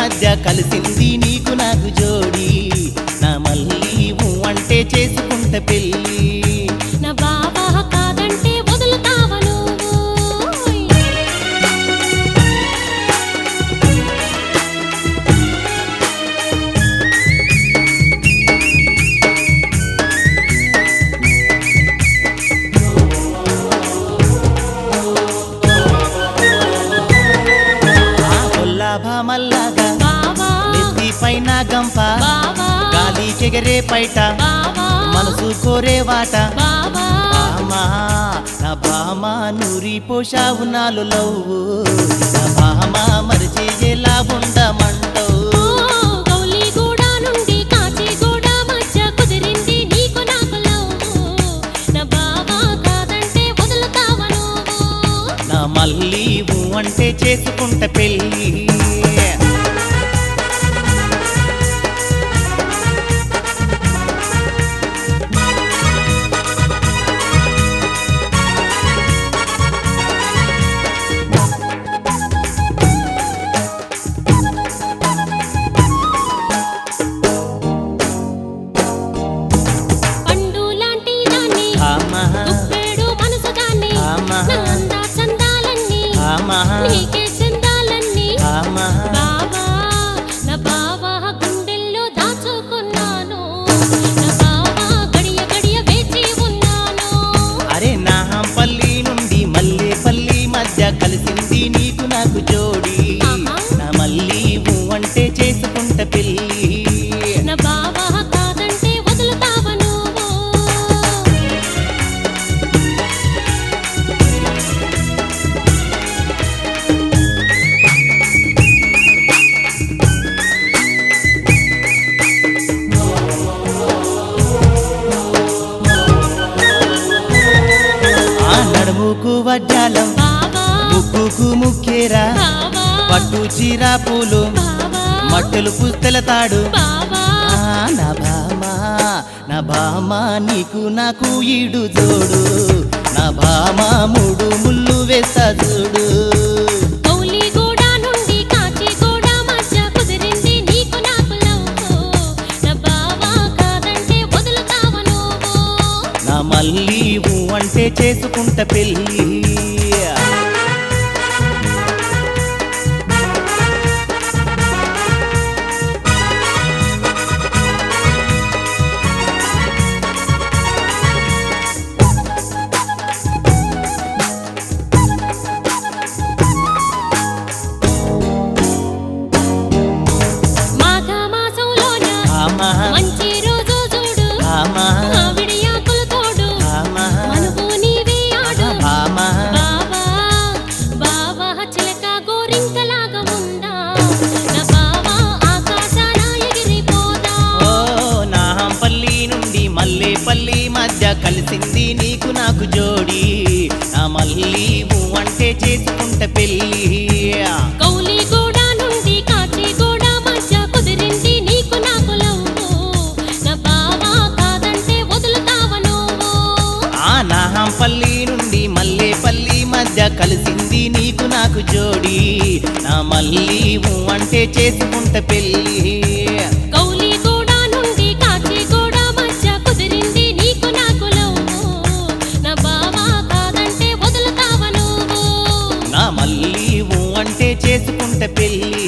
మధ్య కలిసింది నీకు నాకు జోడి నా మళ్ళీ ఊ అంటే చేసుకుంట పెళ్ళి నా బావా కాదంటే వదులుతావా నువ్వు ఆ కొల్లాభా మల్లాగా బావా నెత్తి పైన గంప బావా గాలి చెగరే పైట బావా మనసు కోరే వాట బావా బామా నా బామా నూరి పోషావు నాలు లవ్వు నా బామా మరిచి ఎలా ఉండమంటవు ఓ గౌలిగూడ నుండి కాచిగూడ మధ్య కుదిరింది నీకు నాకు లవ్వు నా బావా కాదంటే వదులుతావా నువ్వు నా మళ్ళీ ఊ అంటే చేసుకుంట పెళ్ళి పండు లాంటి దాన్ని ఆమా గుప్పెడు మనసు దాన్ని ఆమా నా అందా చందాలన్నీ ఆమా నీకే చెందాలన్నీ ఆమా బావా నా బావా గుండెల్లో దాచుకున్నాను నా బావా గడియ గడియ వేచి ఉన్నాను అరే నా పల్లి నుండి మల్లె పల్లి మధ్య కలిసింది నీకు నాకు జోడి ఆహా. నా మళ్ళీ ఊ అంటే చేసుకుంట పెళ్ళి నా బావా కాదంటే వదులుతావా నువ్వు ఆ నడుముకు వడ్డాలం బావా ముక్కుకు ముక్కేరా బావా పట్టు చీర పూలు బావా మట్టెలు పుస్తెల తాడు బావా ఆ, నా భామా నా భామా నీకు నాకు ఈడు జోడు నా భామా మూడు ముళ్ళు వేస్తా చూడు గౌలిగూడ నుండి కాచిగూడ మధ్య కుదిరింది నీకు నాకు లవ్వు నా బావా కాదంటే వదులుతావా నువ్వు నా మళ్ళీ ఊ అంటే చేసుకుంట పెళ్ళి మాఘ మాసంలోన ఆమా మంచి రోజు చూడు ఆమా విడియాకులు తోడు ఆమా మనకు నీవే ఆడు ఆమా బావా బావా చిలక గోరింకలాగా ఉందా నా బావా ఆకాశాన ఎగిరిపోదా ఓ నా పల్లి నుండి మల్లె పల్లి మధ్య కలిసింది నీకు నాకు జోడి నా మళ్ళీ ఊ అంటే చేసుకుంట పెళ్ళి గౌలిగూడ నుండి కాచిగూడ మధ్య కుదిరింది నీకు నాకు లవ్వు నా బావా కాదంటే వదులుతావా నువ్వు ఆ నాహంపల్లి నుండి మల్లేపల్లి మధ్య కలిసింది నీకు నాకు జోడి నా మళ్ళీ ఊ అంటే చేసుకుంట పెళ్ళి గౌలిగూడ నుండి కాచిగూడ మధ్య కుదిరింది నీకు నాకు లవ్వు నా బావా కాదంటే వదులుతావా నువ్వు నా మళ్ళీ ఊ అంటే చేసుకుంట పెళ్ళి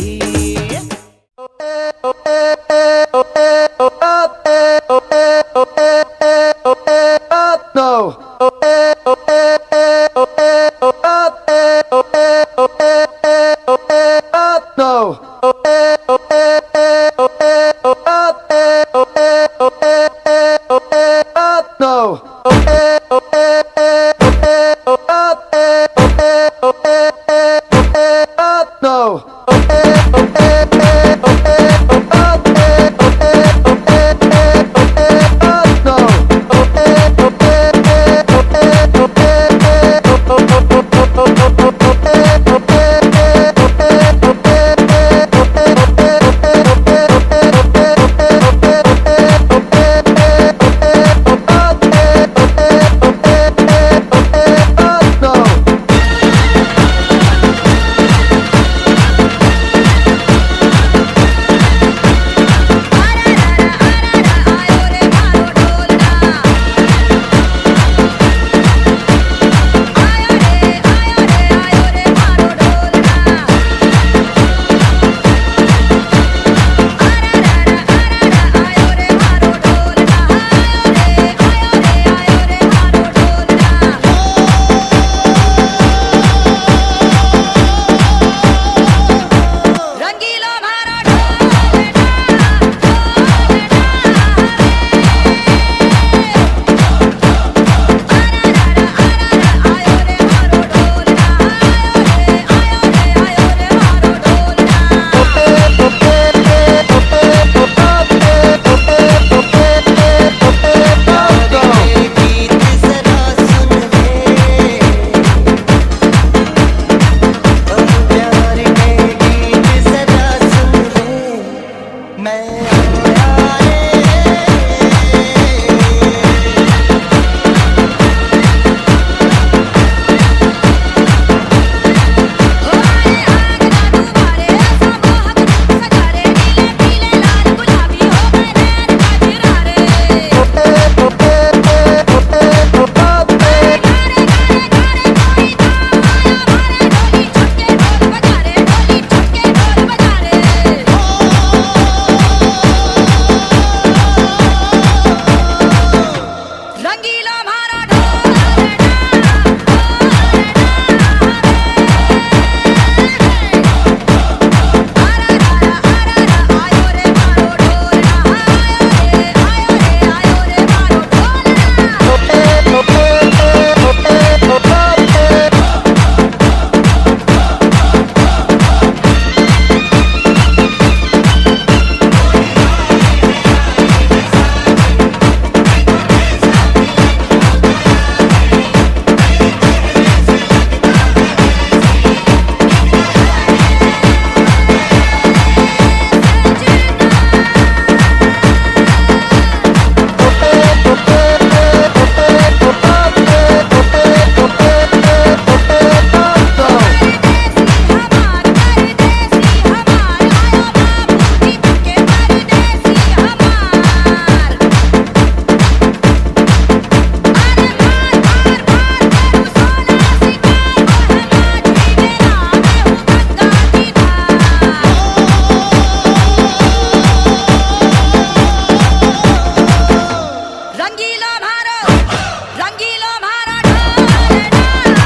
రంగీలో మారా ఢోలనా,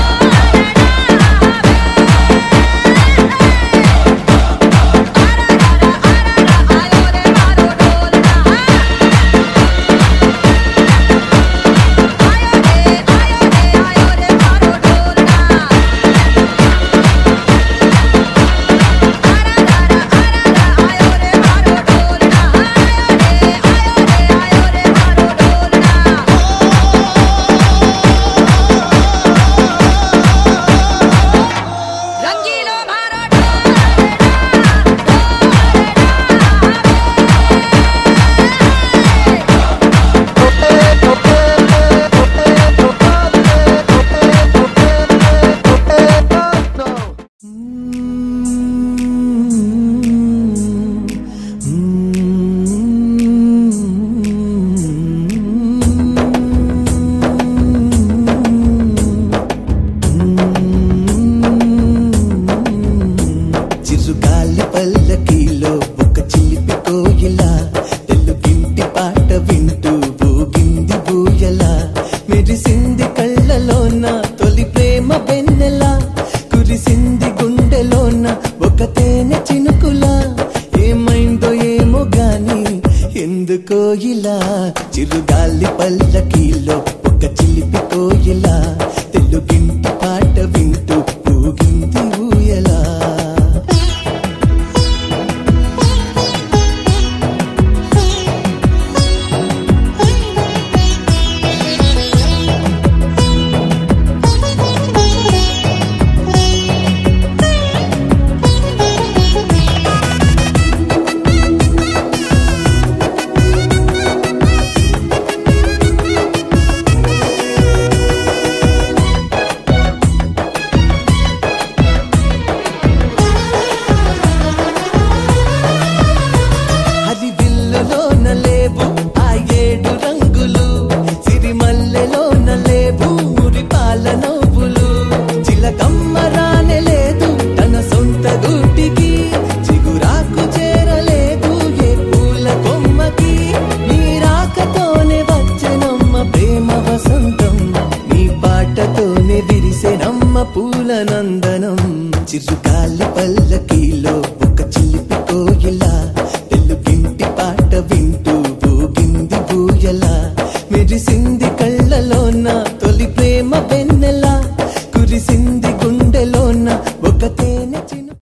రంగీలో మారా చిరుగాలి పల్లకీలో ఒక చిలిపి కోయిల తెలుగింటి పాట వింటూ ఊగింది బూయల మెరిసింది కళ్ళలోన తొలి ప్రేమ వెన్నెల కురిసింది గుండెలోన ఒక తేనె చినుకులా ఏమైందో ఏమో గాని ఎందుకో ఇలా చిరుగాలి పల్లకీలో ఒక చిలిపి కోయిల తెలుగింటి